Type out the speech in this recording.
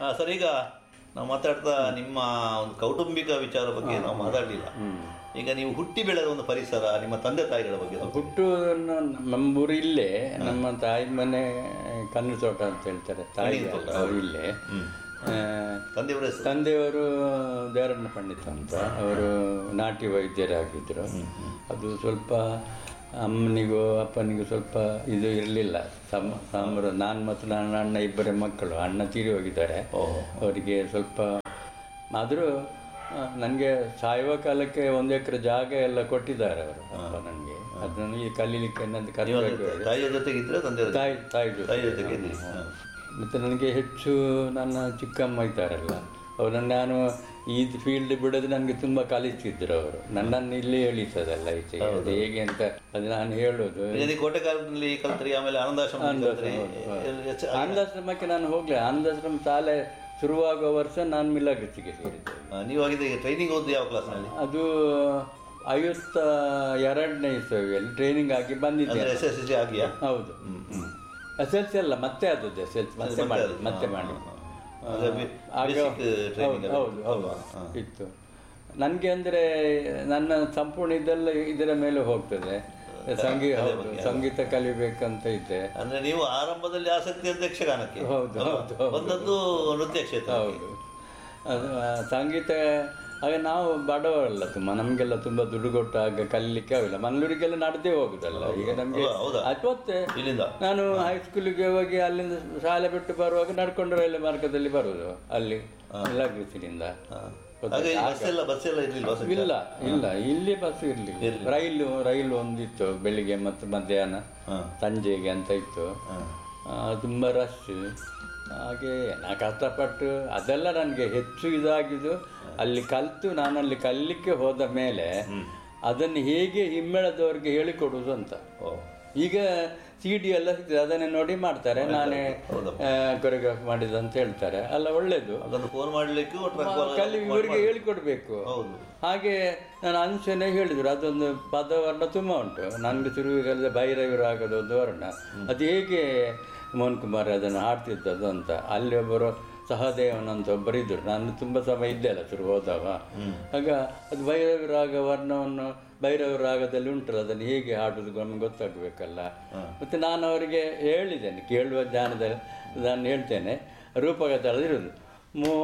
ಹಾ, ಸರ್ ಈಗ ನಾವು ಮಾತಾಡ್ತಾ ನಿಮ್ಮ ಒಂದು ಕೌಟುಂಬಿಕ ವಿಚಾರ ಬಗ್ಗೆ ನಾವು ಮಾತಾಡಲಿಲ್ಲ ಈಗ ನೀವು ಹುಟ್ಟಿ ಬೆಳೆದ ಒಂದು ಪರಿಸರ ನಿಮ್ಮ ತಂದೆ ತಾಯಿಗಳ ಬಗ್ಗೆ ಸ್ವಲ್ಪ ಹುಟ್ಟು ನಮ್ಮೂರು ಇಲ್ಲೇ ನಮ್ಮ ತಾಯಿ ಮನೆ ಕಣ್ಣು ತೋಟ ಅಂತ ಹೇಳ್ತಾರೆ ತಾಯಿ ಕಣ್ಣಿನ ತೋಟ, ಅವ್ರು ಇಲ್ಲೇ ಆ, ತಂದೆಯವರ ಹೆಸರು ತಂದೆಯವರು ದೇವರಣ್ಣ ಪಂಡಿತ ಅಂತ ಅವರು ನಾಟಿ ವೈದ್ಯರಾಗಿದ್ದರು ಅದು ಸ್ವಲ್ಪ ಅಮ್ಮನಿಗೂ ಅಪ್ಪನಿಗೂ ಸ್ವಲ್ಪ ಇದು ಇರಲಿಲ್ಲ ಸಮ ಸಾಂಬಾರು ನಾನು ಮತ್ತು ನನ್ನ ಅಣ್ಣ ಇಬ್ಬರೇ ಮಕ್ಕಳು ಅಣ್ಣ ತೀರಿ ಹೋಗಿದ್ದಾರೆ ಅವರಿಗೆ ಸ್ವಲ್ಪ ಆದರೂ ನನಗೆ ಸಾಯುವ ಕಾಲಕ್ಕೆ ಒಂದು ಎಕರೆ ಜಾಗ ಎಲ್ಲ ಕೊಟ್ಟಿದ್ದಾರೆ ಅವರು ಅಪ್ಪ ನನಗೆ ಅದನ್ನು ಈ ಕಲೀಲಿಕ್ಕೆ ನನ್ನ ಕಲಿಬೇಕು ತಾಯಿಯ ಜೊತೆಗೆ ಇದ್ರೆ ತಂದೆಯವರ ಜೊತೆ- ತಾಯಿ ತಾಯಿ ಜೊತೆ. ತಾಯಿ ಜೊತೆಗೆ ಇದ್ರಿ ಹಾ. ಮತ್ತು ನನಗೆ ಹೆಚ್ಚು ನನ್ನ ಚಿಕ್ಕಮ್ಮ ಇದ್ದಾರಲ್ಲ ಅವರನ್ನು ನಾನು ಈ ಫೀಲ್ಡ್ ಬಿಡೋದು ನನಗೆ ತುಂಬ ಕಲಿಸ್ತಿದ್ರು ಅವರು ನನ್ನನ್ನು ಇಲ್ಲೇ ಎಳಿಸೋದಲ್ಲ ಈಚೆಗೆ ಅದು ಹೇಗೆ ಅಂತ ಅದು ನಾನು ಹೇಳೋದು ಈಗ ನೀವು ಕೋಟೆಕಾಲದಲ್ಲಿ ಕಲ್ತ್ರಿ ಆಮೇಲೆ ಆನಂದಾಶ್ರಮ ಕಲ್ತ್ರಿ ಎ- ಆನಂದಾಶ್ರಮಕ್ಕೆ ನಾನು ಹೋಗಲಿಲ್ಲ ಆನಂದಾಶ್ರಮ ಶಾಲೆ ಶುರುವಾಗುವ ವರ್ಷ ನಾನು ಮಿಲಾಗೃತಿಗೆ ಸೇರಿದ್ದೆ ಆ, ನೀವು ಆಗಿದ್ದ ಈಗ ಟ್ರೈನಿಂಗ್ ಓದಿ ಯಾವ ಕ್ಲಾಸ್ನಲ್ಲಿ ಅದು ಐವತ್ತ ಎರಡನೇ ಇಸವಿಯಲ್ಲಿ ಟ್ರೈನಿಂಗ್ ಆಗಿ ಬಂದಿದ್ದೆ ಅಂದ್ರೆ ಎಸ್ ಎಸ್ ಸಿ ಆಗಿಯಾ ಹೌದು ಎಸ್ ಎಲ್ ಸಿ ಅಲ್ಲ ಮತ್ತೆ ಆದದ್ದು ಎಸ್ ಎಲ್ ಸಿ ಮತ್ತೆ ಮಾಡಿ ಮತ್ತೆ ಮಾಡಿ ಅದೇ ಬಿ- ಆಗ basic training ಹೌದು ಎಲ್ಲ ಹೌದು ಹೌದು ಹಾ. ಇತ್ತು ನನಗೆ ಅಂದರೆ ನನ್ನ ಸಂಪೂರ್ಣ ಇದೆಲ್ಲ ಇದರ ಮೇಲೆ ಹೋಗ್ತದೆ ಸಂಗೀತ ಹೌದು ಸಂಗೀತ ಕಲಿಬೇಕಂತ ಇದ್ದೆ ಅಂದ್ರೆ ನೀವು ಆರಂಭದಲ್ಲಿ ಆಸಕ್ತಿ ಅಂತ ಯಕ್ಷಗಾನಕ್ಕೆ ಹೌದು, ಅಲ್ವಾ? ಹೌದು, ಹೌದು. ಒಂದದ್ದು ನೃತ್ಯ ಕ್ಷೇತ್ರ ಹೌದು ಅದು ಆ, ಸಂಗೀತ ಆಗ ನಾವು ಬಡವರಲ್ಲ ತುಂಬ ನಮಗೆಲ್ಲ ತುಂಬ ದುಡ್ಡು ಕೊಟ್ಟು ಆಗ ಕಲೀಲಿಕ್ಕೆ ಆಗಿಲ್ಲ ಮಂಗಳೂರಿಗೆಲ್ಲ ನಡೆದೇ ಹೋಗುದಲ್ಲ ಈಗ ನಮಗೆ ಹೌದಾ? ಹೌದಾ? ಅತ್ವತ್ತೆ ಇಲ್ಲಿಂದ ನಾನು ಹೈಸ್ಕೂಲಿಗೆ ಹೋಗಿ ಅಲ್ಲಿಂದ ಶಾಲೆ ಬಿಟ್ಟು ಬರುವಾಗ ನಡ್ಕೊಂಡು ರೈಲು ಮಾರ್ಗದಲ್ಲಿ ಬರುವುದು ಅಲ್ಲಿ ಲಗ್ನಸಿನಿಂದ ಹಾಗೆ ಈ ಬಸ್ ಎಲ್ಲ ಬಸ್ ಎಲ್ಲ ಇರ್ಲಿಲ್ವಾ ಸಂಚಾರ? ಇಲ್ಲ ಇಲ್ಲ ಇಲ್ಲಿ ಬಸ್ ಇರಲಿಲ್ಲ ರೈಲು ರೈಲು ಒಂದಿತ್ತು ಬೆಳಿಗ್ಗೆ ಮತ್ತು ಮಧ್ಯಾಹ್ನ ಹಾ. ಸಂಜೆಗೆ ಅಂತ ಇತ್ತು ಆ, ತುಂಬ ರಶ್ ಹಾಗೆ ನಾ ಕಷ್ಟಪಟ್ಟು ಅದೆಲ್ಲ ನನಗೆ ಹೆಚ್ಚು ಇದಾಗಿದ್ದು ಅಲ್ಲಿ ಕಲಿತು ನಾನಲ್ಲಿ ಕಲಿಲಿಕ್ಕೆ ಹೋದ ಮೇಲೆ ಅದನ್ನು ಹೇಗೆ ಹಿಮ್ಮೆಳದವರಿಗೆ ಹೇಳಿಕೊಡುವುದು ಅಂತ ಓ ಈಗ ಸಿ ಡಿ ಎಲ್ಲ ಸಿಗ್ತದೆ ಅದನ್ನೇ ನೋಡಿ ಮಾಡ್ತಾರೆ ನಾನೇ ಕೊರಿಯೋಗ್ರಾಫ್ ಮಾಡಿದ ಅಂತ ಹೇಳ್ತಾರೆ ಅಲ್ಲ ಒಳ್ಳೇದು ಅದನ್ನು ಫೋನ್ ಮಾಡ್ಲಿಕ್ಕೂ ಟ್ರಕ್ ಕಲಿ ಇವರಿಗೆ ಹೇಳಿಕೊಡ್ಬೇಕು ಹೌದು ಹಾಗೆ ನಾನು ಅಂಶನೇ ಹೇಳಿದ್ರು ಅದೊಂದು ಪದವರ್ಣ ತುಂಬ ಉಂಟು ನನಗೆ ತಿರುವಿಗಲ್ಲದೆ ಭೈರವಿರು ಆಗೋದು ಒಂದು ವರ್ಣ ಅದು ಹೇಗೆ ಮೋಹನ್ ಕುಮಾರ್ ಅದನ್ನು ಹಾಡ್ತಿದ್ದದ್ದು ಅಂತ ಅಲ್ಲಿ ಒಬ್ಬರು ಸಹದೇವನ್ ಅಂತ ಒಬ್ಬರು ಇದ್ದರು ನಾನು ತುಂಬ ಸಮಯ ಇದ್ದೆ ಅಲ್ಲ ಶುರು ಹೋದವ ಆಗ ಅದು ಭೈರವಿ ರಾಗ ವರ್ಣವನ್ನು ಭೈರವಿ ರಾಗದಲ್ಲಿ ಉಂಟಲ್ಲ ಅದನ್ನು ಹೇಗೆ ಹಾಡೋದು ನಮ್ಗೆ ಗೊತ್ತಾಗಬೇಕಲ್ಲ ಮತ್ತು ನಾನು ಅವರಿಗೆ ಹೇಳಿದ್ದೇನೆ ಕೇಳುವ ಜ್ಞಾನದಲ್ಲಿ ನಾನು ಹೇಳ್ತೇನೆ ರೂಪಕ ತಳೆದಿರೋದು ಮೋ